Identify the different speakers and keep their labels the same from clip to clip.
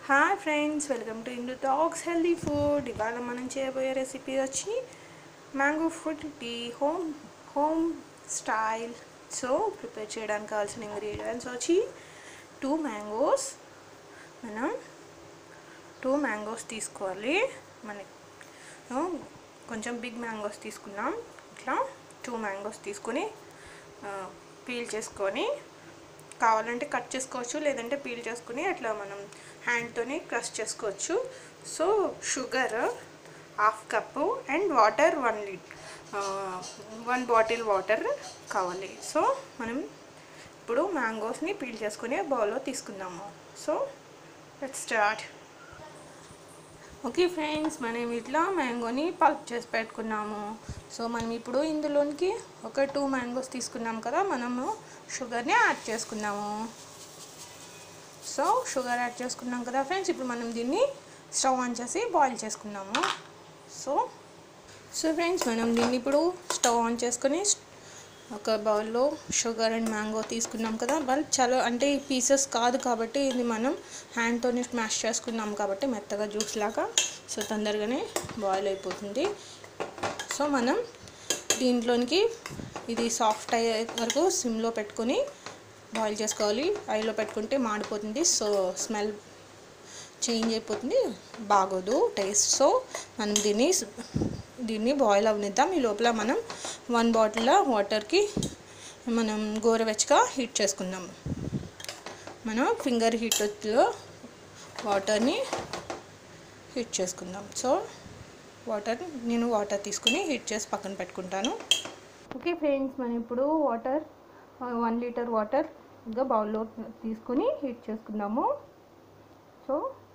Speaker 1: hi friends welcome to Indu talks healthy food ఇవాళ మనం చేయబోయే రెసిపీ వచ్చి mango Frooti home home style so prepare చేయడానికి కావాల్సిన ఇంగ్రీడియంట్స్ వచ్చి టూ మ్యాంగోస్ మనం టూ మ్యాంగోస్ తీసుకోవాలి మనకి ఆ, కొంచెం బిగ్ మ్యాంగోస్ తీసుకున్నాం ఇట్లా టూ మ్యాంగోస్ తీసుకొని పీల్ చేసుకొని కావాలంటే కట్ చేసుకోవచ్చు లేదంటే పీల్ చేసుకుని అట్లా మనం హ్యాండ్తోని క్రష్ చేసుకోవచ్చు so sugar half cup and water one లీట్ వన్ బాటిల్ వాటర్ కావాలి సో మనం ఇప్పుడు మ్యాంగోస్ని పీల్ చేసుకుని బౌల్లో తీసుకుందాము so let start okay friends మనం ఇట్లా మ్యాంగోని పల్ప్ చేసి పెట్టుకున్నాము సో మనం ఇప్పుడు ఇందులోనికి ఒక టూ మ్యాంగోస్ తీసుకున్నాం కదా మనము షుగర్ని యాడ్ చేసుకున్నాము సో షుగర్ యాడ్ చేసుకున్నాం కదా ఫ్రెండ్స్ ఇప్పుడు మనం దీన్ని స్టవ్ ఆన్ చేసి బాయిల్ చేసుకున్నాము సో సో ఫ్రెండ్స్ మనం దీన్ని ఇప్పుడు స్టవ్ ఆన్ చేసుకొని ఒక బౌల్లో షుగర్ అండ్ మ్యాంగో తీసుకున్నాం కదా వాళ్ళు చాలా అంటే ఈ పీసెస్ కాదు కాబట్టి ఇది మనం హ్యాండ్తోని స్మాష్ చేసుకున్నాం కాబట్టి మెత్తగా జ్యూస్ లాగా సో తొందరగానే బాయిల్ అయిపోతుంది సో మనం దీంట్లోనికి ఇది సాఫ్ట్ అయ్యే వరకు సిమ్లో పెట్టుకొని బాయిల్ చేసుకోవాలి ఐలో పెట్టుకుంటే మాడిపోతుంది సో స్మెల్ చేంజ్ అయిపోతుంది బాగోదు టేస్ట్ సో మనం దీన్ని దీన్ని బాయిల్ అవనిద్దాం ఈ లోపల మనం వన్ బాటిల్ వాటర్కి మనం గోరువెచ్చగా హీట్ చేసుకుందాం మనం ఫింగర్ హీట్లో వాటర్ని హీట్ చేసుకుందాం సో వాటర్ నేను వాటర్ తీసుకుని హీట్ చేసి పక్కన పెట్టుకుంటాను ఓకే ఫ్రెండ్స్ మనం ఇప్పుడు వాటర్ వన్ లీటర్ వాటర్ ఇంకా బౌల్లో తీసుకుని హీట్ చేసుకుందాము సో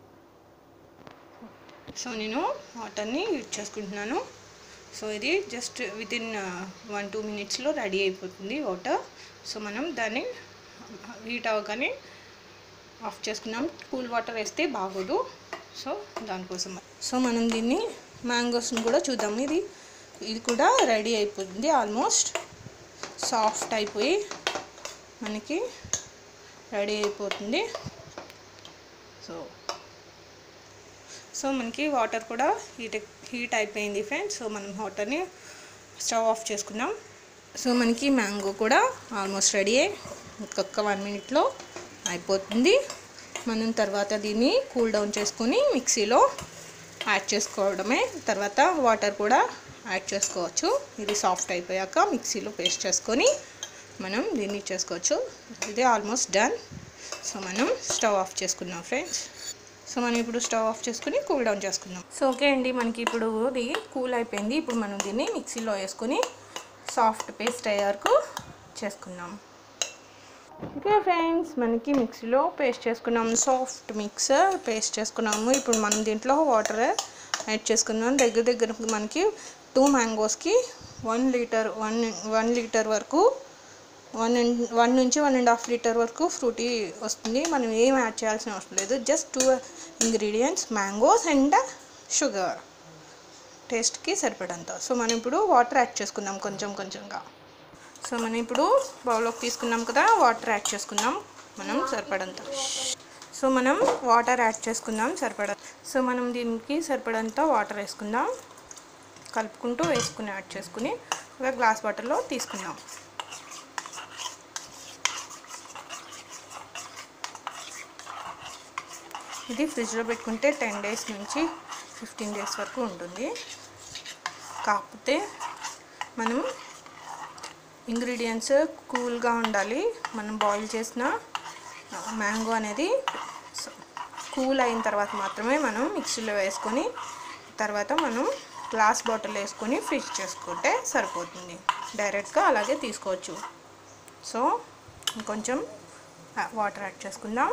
Speaker 1: సో నేను వాటర్ని హీట్ చేసుకుంటున్నాను సో ఇది just with in one two మినిట్స్లో రెడీ అయిపోతుంది వాటర్ సో మనం దాన్ని హీట్ అవ్వగానే ఆఫ్ చేసుకున్నాం కూల్ వాటర్ వేస్తే బాగోదు సో దానికోసం సో మనం దీన్ని మ్యాంగోస్ని కూడా చూద్దాం ఇది ఇది కూడా రెడీ అయిపోతుంది ఆల్మోస్ట్ సాఫ్ట్ అయిపోయి మనకి రెడీ అయిపోతుంది సో సో మనకి వాటర్ కూడా హీట్ హీట్ అయిపోయింది ఫ్రెండ్స్ సో మనం వాటర్ని స్టవ్ ఆఫ్ చేసుకుందాం సో మనకి మ్యాంగో కూడా ఆల్మోస్ట్ రెడీ అయ్యి ఇంకొక వన్ మినిట్లో అయిపోతుంది మనం తర్వాత దీన్ని కూల్ డౌన్ చేసుకొని మిక్సీలో యాడ్ చేసుకోవడమే తర్వాత వాటర్ కూడా యాడ్ చేసుకోవచ్చు ఇది సాఫ్ట్ అయిపోయాక మిక్సీలో పేస్ట్ చేసుకొని మనం దీన్ని చేసుకోవచ్చు ఇది ఆల్మోస్ట్ డన్ సో మనం స్టవ్ ఆఫ్ చేసుకున్నాం ఫ్రెండ్స్ సో మనం ఇప్పుడు స్టవ్ ఆఫ్ చేసుకుని కూల్ డౌన్ చేసుకుందాం సో ఓకే అండి మనకి ఇప్పుడు ఇది కూల్ అయిపోయింది ఇప్పుడు మనం దీన్ని మిక్సీలో వేసుకొని సాఫ్ట్ పేస్ట్ అయ్యే వరకు చేసుకుందాం ఓకే ఫ్రెండ్స్ మనకి మిక్సీలో పేస్ట్ చేసుకున్నాం సాఫ్ట్ మిక్సర్ పేస్ట్ చేసుకున్నాము ఇప్పుడు మనం దీంట్లో వాటర్ యాడ్ చేసుకున్నాం దగ్గర దగ్గర మనకి టూ మ్యాంగోస్కి one litre one one litre వరకు వన్ వన్ నుంచి వన్ అండ్ హాఫ్ లీటర్ వరకు ఫ్రూటీ వస్తుంది మనం ఏం యాడ్ చేయాల్సిన అవసరం లేదు just two ingredients mangoes and sugar టేస్ట్కి సరిపడంత సో మనం ఇప్పుడు వాటర్ యాడ్ చేసుకుందాం కొంచెం కొంచెంగా సో మనం ఇప్పుడు బౌల్లోకి తీసుకున్నాం కదా వాటర్ యాడ్ చేసుకుందాం మనం సరిపడంత సో మనం వాటర్ యాడ్ చేసుకుందాం సరిపడ సో మనం దీనికి సరిపడంత వాటర్ వేసుకుందాం కలుపుకుంటూ వేసుకుని యాడ్ చేసుకుని ఒక గ్లాస్ వాటర్లో తీసుకుందాం ఇది ఫ్రిడ్జ్లో పెట్టుకుంటే టెన్ డేస్ నుంచి ఫిఫ్టీన్ డేస్ వరకు ఉంటుంది కాకపోతే మనం ఇంగ్రీడియంట్స్ కూల్గా ఉండాలి మనం బాయిల్ చేసిన మ్యాంగో అనేది కూల్ అయిన తర్వాత మాత్రమే మనం మిక్సీలో వేసుకొని తర్వాత మనం గ్లాస్ బాటిల్ వేసుకొని ఫ్రిడ్జ్ చేసుకుంటే సరిపోతుంది డైరెక్ట్గా అలాగే తీసుకోవచ్చు సో కొంచెం వాటర్ యాడ్ చేసుకుందాం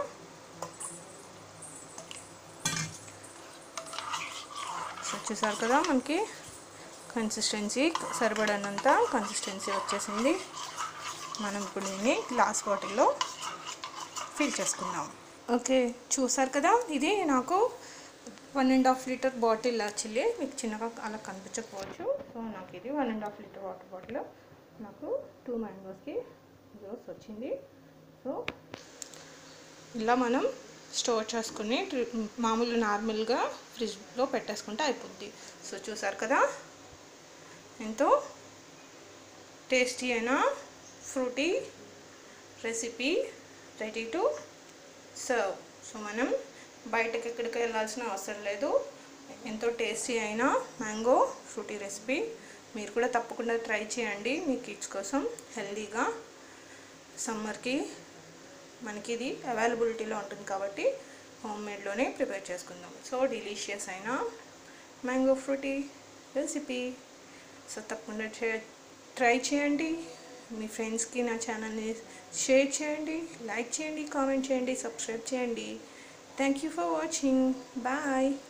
Speaker 1: సో చూసారు కదా మనకి కన్సిస్టెన్సీ సరిపడనంత కన్సిస్టెన్సీ వచ్చేసింది మనం ఇప్పుడు దీన్ని గ్లాస్ బాటిల్లో ఫిల్ చేసుకుందాం ఓకే చూసారు కదా ఇది నాకు one and half litre bottle actually మీకు చిన్నగా అలా కనిపించకపోవచ్చు సో నాకు ఇది one and half litre water bottle నాకు టూ మ్యాంగోస్కి జ్యూస్ వచ్చింది సో ఇలా మనం స్టోర్ చేసుకుని ట్రి- మామూలు నార్మల్గా ఫ్రిడ్జ్లో పెట్టేసుకుంటే అయిపోద్ది సో చూసారు కదా ఎంతో టేస్టీ అయిన Frooti recipe ready to serve so మనం బయటకి ఎక్కడికి వెళ్ళాల్సిన అవసరం లేదు ఎంతో టేస్టీ అయిన మ్యాంగో ఫ్రూటీ రెసిపీ మీరు కూడా తప్పకుండా ట్రై చేయండి మీ కిడ్స్ కోసం హెల్దీగా సమ్మర్కి మనకి ఇది అవైలబిలిటీలో ఉంటుంది కాబట్టి హోమ్ మేడ్లోనే ప్రిపేర్ చేసుకుందాం సో డిలీషియస్ అయిన మ్యాంగో ఫ్రూటీ రెసిపీ సో తప్పకుండా ట్రై చేయండి మీ ఫ్రెండ్స్కి నా ఛానల్ని షేర్ చేయండి లైక్ చేయండి కామెంట్ చేయండి సబ్స్క్రైబ్ చేయండి thank you for watching bye